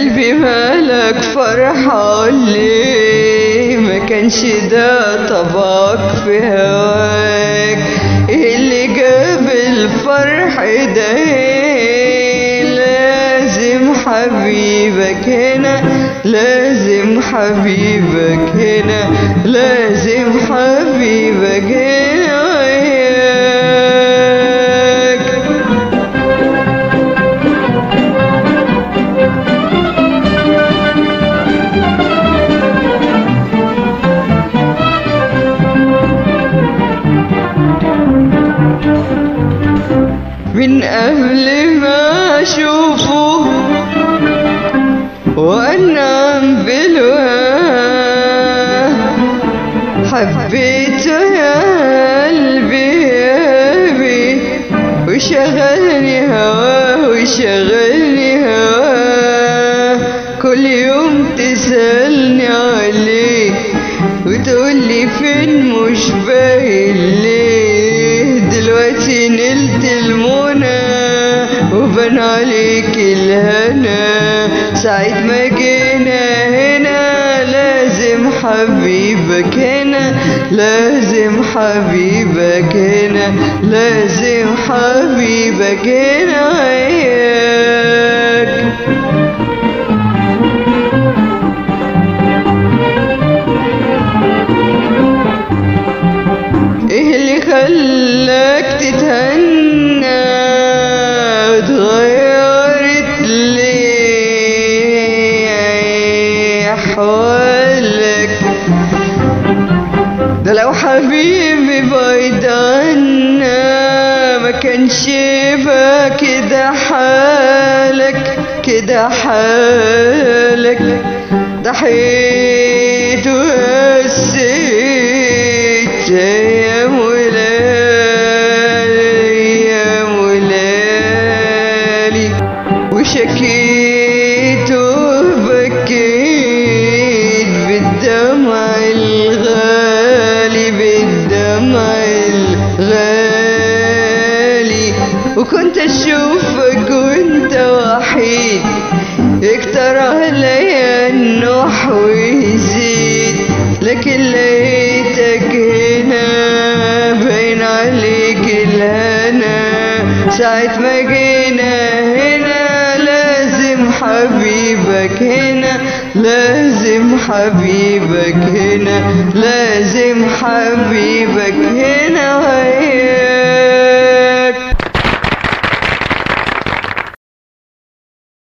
قلبي مالك فرحة ليه ما كانش ده طبعك في هواك إيه اللي جاب الفرح ده لازم حبيبك هنا لازم حبيبك هنا لازم حبيبك هنا وياك من قبل ما اشوفه وانام بالواه حبيته يا قلبي يا قلبي وشغلني هواه وشغلني هواه كل يوم تسألني عليه وتقولي فين مش باين ليه دلوقتي نلت المنى وبان عليك الهنا ساعة ما جينا هنا لازم حبيبك هنا لازم حبيبك هنا لازم حبيبك هنا وياك ايه اللي خلاك تتهنى وتغيرت ليه احوالك ده لو حبيبي بعيد عنا ما كانش يبقى كده حالك كده حالك ضحيت وقسيت يا مولالي يا مولالي وشكيت وبكيت بالدمع الغالي بالدمع الغالي وكنت اشوفك وانت وحيد يكتر عليا النوح ويزيد لكن لقيتك هنا باين عليك الهنا ساعة ما جينا هنا لازم حبيبك هنا لازم حبيبك هنا لازم حبيبك هنا